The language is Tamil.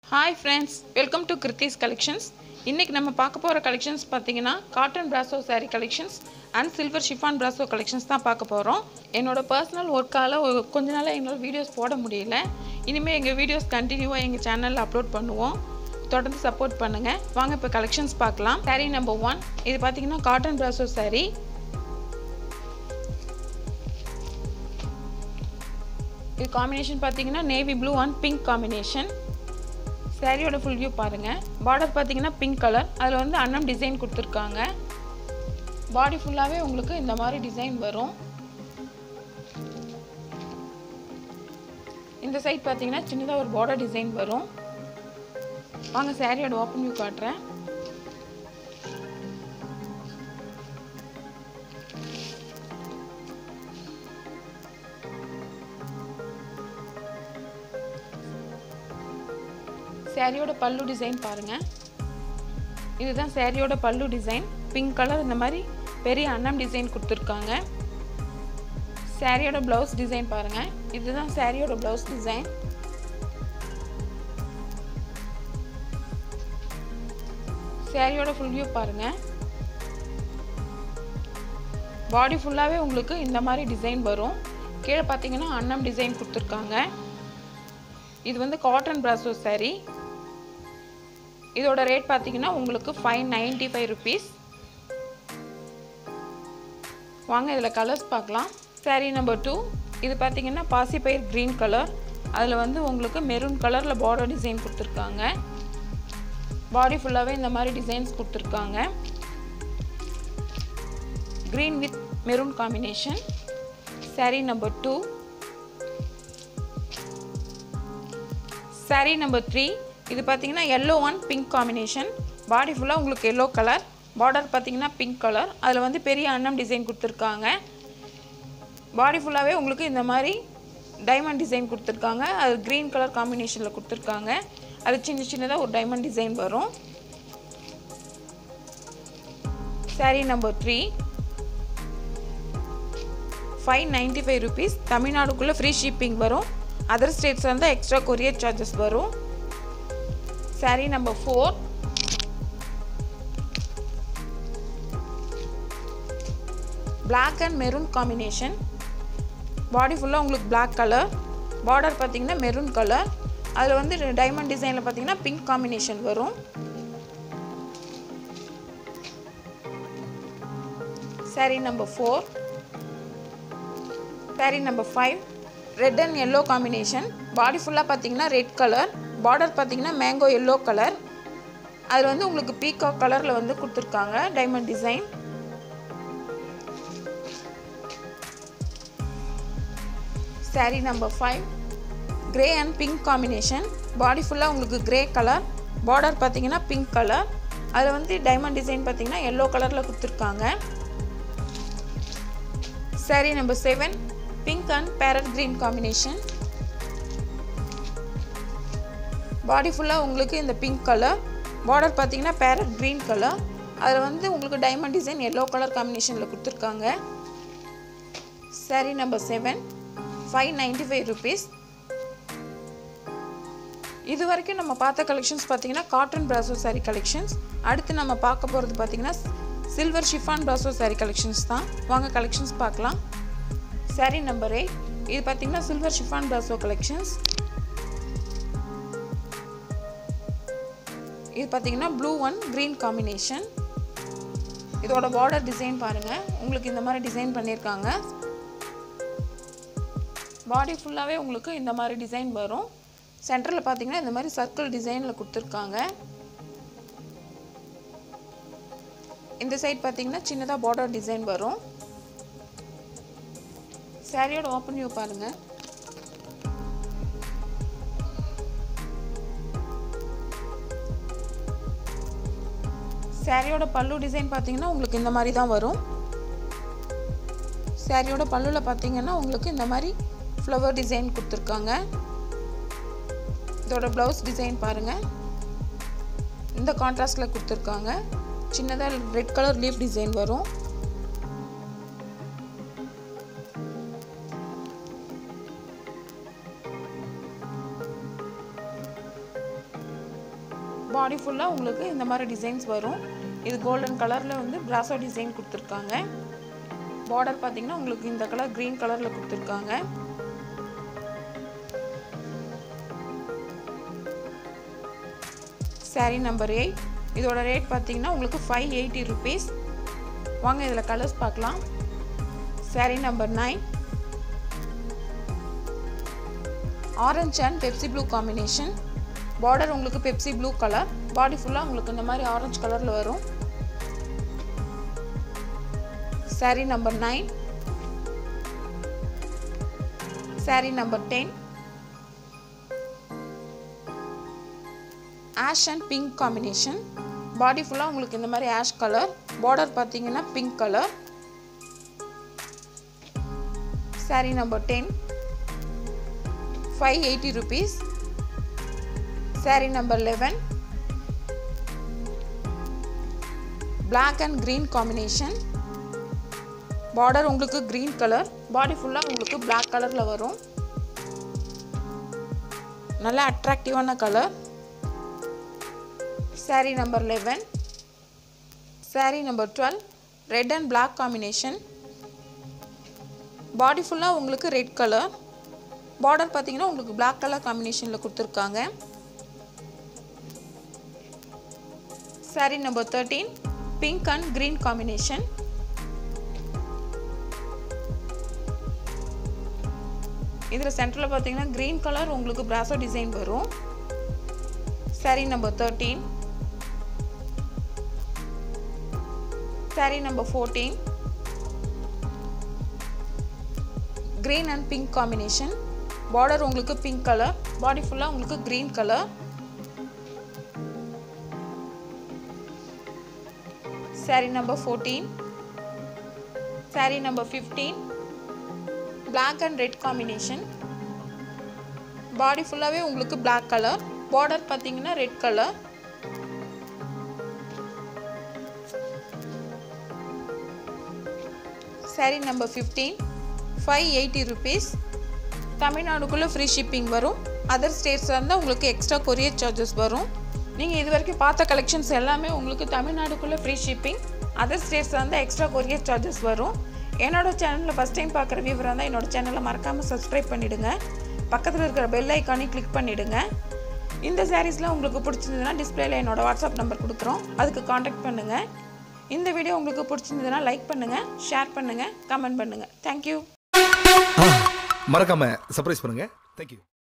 hi friends welcome to Kruthi's collections இன்றைக்கி நம்ம பார்க்க போகிற கலெக்ஷன்ஸ் பார்த்தீங்கன்னா cotton brasso saree collections and silver chiffon brasso collections தான் பார்க்க போகிறோம் என்னோட பர்சனல் ஒர்க்கால் கொஞ்ச நாளாக எங்களால் வீடியோஸ் போட முடியல இனிமேல் எங்கள் வீடியோஸ் கண்டினியூவாக எங்கள் சேனலில் அப்லோட் பண்ணுவோம் தொடர்ந்து சப்போர்ட் பண்ணுங்கள் வாங்க இப்போ கலெக்ஷன்ஸ் பார்க்கலாம் saree நம்பர் ஒன் இது பார்த்தீங்கன்னா காட்டன் பிராசோ saree இது காம்பினேஷன் பார்த்தீங்கன்னா navy blue and pink combination சாரியோட ஃபுல் வியூ பாருங்கள் பார்டர் பார்த்தீங்கன்னா பிங்க் கலர் அதில் வந்து அன்னம் டிசைன் கொடுத்துருக்காங்க பாடி ஃபுல்லாகவே உங்களுக்கு இந்த மாதிரி டிசைன் வரும் இந்த சைட் பார்த்தீங்கன்னா சின்னதாக ஒரு பார்டர் டிசைன் வரும் வாங்க சாரியோட ஓப்பன் வியூ காட்டுறேன் சாரியோட பல்லு டிசைன் பாருங்கள் இதுதான் சாரியோட பல்லு டிசைன் பிங்க் கலர் இந்த மாதிரி பெரிய அன்னம் டிசைன் கொடுத்துருக்காங்க சாரியோட ப்ளவுஸ் டிசைன் பாருங்கள் இதுதான் சாரியோட ப்ளவுஸ் டிசைன் சாரியோட ஃபுல் வியூ பாருங்கள் பாடி ஃபுல்லாகவே உங்களுக்கு இந்த மாதிரி டிசைன் வரும் கீழே பார்த்தீங்கன்னா அன்னம் டிசைன் கொடுத்துருக்காங்க இது வந்து காட்டன் பிராசோ saree இதோட ரேட் பார்த்தீங்கன்னா உங்களுக்கு ஃபைவ் நைன்டி ஃபைவ் ருபீஸ் வாங்க இதில் கலர்ஸ் பார்க்கலாம் saree நம்பர் டூ இது பார்த்தீங்கன்னா பாசிப்பயிர் க்ரீன் கலர் அதில் வந்து உங்களுக்கு மெரூன் கலரில் பார்டர் டிசைன் கொடுத்துருக்காங்க பாடி ஃபுல்லாகவே இந்த மாதிரி டிசைன்ஸ் கொடுத்துருக்காங்க green with maroon combination saree number two saree number three இது பார்த்தீங்கன்னா yellow and pink combination body ஃபுல்லாக உங்களுக்கு எல்லோ கலர் பார்டர் பார்த்தீங்கன்னா பிங்க் கலர் அதில் வந்து பெரிய அன்னம் டிசைன் கொடுத்துருக்காங்க பாடி ஃபுல்லாகவே உங்களுக்கு இந்த மாதிரி டைமண்ட் டிசைன் கொடுத்துருக்காங்க அது க்ரீன் கலர் காம்பினேஷனில் கொடுத்துருக்காங்க அது சின்ன சின்னதாக ஒரு டைமண்ட் டிசைன் வரும் saree number three five ninety five rupees தமிழ்நாடுக்குள்ளே ஃப்ரீ ஷிப்பிங் வரும் அதர் ஸ்டேட்ஸ் இருந்தால் எக்ஸ்ட்ரா கொரியர் சார்ஜஸ் வரும் saree number four black and maroon combination body ஃபுல்லாக உங்களுக்கு பிளாக் கலர் பார்டர் பார்த்தீங்கன்னா மெரூன் கலர் அதில் வந்து டைமண்ட் டிசைனில் பார்த்தீங்கன்னா பிங்க் காம்பினேஷன் வரும் saree number four saree number five red and yellow combination body ஃபுல்லாக பார்த்தீங்கன்னா ரெட் கலர் பார்டர் பார்த்தீங்கன்னா மேங்கோ எல்லோ கலர் அதில் வந்து உங்களுக்கு பீகாக் கலரில் வந்து கொடுத்துருக்காங்க diamond design saree number five grey and pink combination body ஃபுல்லாக உங்களுக்கு கிரே கலர் பார்டர் பார்த்தீங்கன்னா பிங்க் கலர் அதில் வந்து டைமண்ட் டிசைன் பார்த்தீங்கன்னா எல்லோ கலரில் கொடுத்துருக்காங்க saree number seven pink and parrot green combination body ஃபுல்லாக உங்களுக்கு இந்த பிங்க் கலர் பார்டர் பார்த்தீங்கன்னா பேரட் க்ரீன் கலர் அதில் வந்து உங்களுக்கு டைமண்ட் டிசைன் எல்லோ கலர் காம்பினேஷனில் கொடுத்துருக்காங்க saree number seven five ninety five rupees இது வரைக்கும் நம்ம பார்த்த கலெக்ஷன்ஸ் பார்த்தீங்கன்னா காட்டன் பிராசோ saree கலெக்ஷன்ஸ் அடுத்து நம்ம பார்க்க போகிறது பார்த்தீங்கன்னா silver chiffon brasso saree collections தான் வாங்க கலெக்ஷன்ஸ் பார்க்கலாம் saree நம்பர் எயிட் இது பார்த்தீங்கன்னா சில்வர் ஷிஃபான் பிராசோ கலெக்ஷன்ஸ் இது பார்த்தீங்கன்னா ப்ளூ ஒன் க்ரீன் காம்பினேஷன் இதோட பார்டர் டிசைன் பாருங்கள் உங்களுக்கு இந்த மாதிரி டிசைன் பண்ணியிருக்காங்க பாடி ஃபுல்லாகவே உங்களுக்கு இந்த மாதிரி டிசைன் வரும் சென்டரில் பார்த்தீங்கன்னா இந்த மாதிரி சர்க்கிள் டிசைனில் கொடுத்துருக்காங்க இந்த சைட் பார்த்தீங்கன்னா சின்னதாக பார்டர் டிசைன் வரும் சாரியோட ஓப்பன் வியூ பாருங்கள் சாரியோட பல்லு டிசைன் பார்த்தீங்கன்னா உங்களுக்கு இந்த மாதிரி தான் வரும் சாரியோட பல்லுவில் பார்த்தீங்கன்னா உங்களுக்கு இந்த மாதிரி ஃப்ளவர் டிசைன் கொடுத்துருக்காங்க இதோட ப்ளவுஸ் டிசைன் பாருங்கள் இந்த கான்ட்ராஸ்டில் கொடுத்துருக்காங்க சின்னதாக ரெட் கலர் லீஃப் டிசைன் வரும் பாடி ஃபுல்லாக உங்களுக்கு இந்த மாதிரி டிசைன்ஸ் வரும் இது கோல்டன் கலரில் வந்து பிராசோ டிசைன் கொடுத்துருக்காங்க பார்டர் பார்த்தீங்கன்னா உங்களுக்கு இந்த கலர் க்ரீன் கலரில் கொடுத்துருக்காங்க saree நம்பர் எயிட் இதோட ரேட் பார்த்தீங்கன்னா உங்களுக்கு ஃபைவ் எயிட்டி ருபீஸ் வாங்க இதில் கலர்ஸ் பார்க்கலாம் saree number nine orange and Pepsi blue combination border உங்களுக்கு பெப்சி ப்ளூ கலர் பாடி ஃபுல்லாக உங்களுக்கு இந்த மாதிரி ஆரஞ்சு கலரில் வரும் saree number nine saree number ten ash and pink combination body ஃபுல்லாக உங்களுக்கு இந்த மாதிரி ஆஷ் கலர் பார்டர் பார்த்தீங்கன்னா pink colour saree number ten five eighty rupees saree number eleven black and green combination border உங்களுக்கு க்ரீன் கலர் பாடி ஃபுல்லாக உங்களுக்கு பிளாக் கலரில் வரும் நல்லா அட்ராக்டிவான colour saree number eleven saree number twelve red and black combination body ஃபுல்லாக உங்களுக்கு ரெட் கலர் பார்டர் பார்த்தீங்கன்னா உங்களுக்கு பிளாக் கலர் காம்பினேஷனில் கொடுத்துருக்காங்க saree number thirteen pink and green combination இதில் சென்டரில் பார்த்தீங்கன்னா க்ரீன் கலர் உங்களுக்கு பிராசோ டிசைன் வரும் saree number thirteen saree number fourteen green and pink combination border உங்களுக்கு பிங்க் கலர் பாடி ஃபுல்லாக உங்களுக்கு green colour saree number fourteen saree number fifteen black and red combination body ஃபுல்லாகவே உங்களுக்கு பிளாக் கலர் பார்டர் பார்த்தீங்கன்னா red colour saree number fifteen five eighty rupees தமிழ்நாடுக்குள்ளே ஃப்ரீ ஷிப்பிங் வரும் அதர் ஸ்டேட்ஸில் இருந்தால் உங்களுக்கு எக்ஸ்ட்ரா கொரியர் சார்ஜஸ் வரும் நீங்கள் இது வரைக்கும் பார்த்த கலெக்ஷன்ஸ் எல்லாமே உங்களுக்கு தமிழ்நாடுக்குள்ளே ஃப்ரீ ஷிப்பிங் அதர் ஸ்டேட்ஸில் இருந்தால் எக்ஸ்ட்ரா கொரியர் சார்ஜஸ் வரும் என்னோட சேனலில் ஃபஸ்ட் டைம் பார்க்குற வியூவராக இருந்தால் என்னோட சேனலை மறக்காமல் சப்ஸ்கிரைப் பண்ணிவிடுங்க பக்கத்தில் இருக்கிற பெல் ஐக்கானையும் கிளிக் பண்ணிவிடுங்க இந்த சாரீஸ்லாம் உங்களுக்கு பிடிச்சிருந்ததுன்னா டிஸ்பிளேல என்னோட வாட்ஸ்அப் நம்பர் கொடுக்குறோம் அதுக்கு காண்டாக்ட் பண்ணுங்கள் இந்த வீடியோ உங்களுக்கு பிடிச்சிருந்ததுன்னா லைக் பண்ணுங்கள் ஷேர் பண்ணுங்கள் கமெண்ட் பண்ணுங்கள் தேங்க்யூ மறக்காம சர்ப்ரைஸ் பண்ணுங்க தேங்க்யூ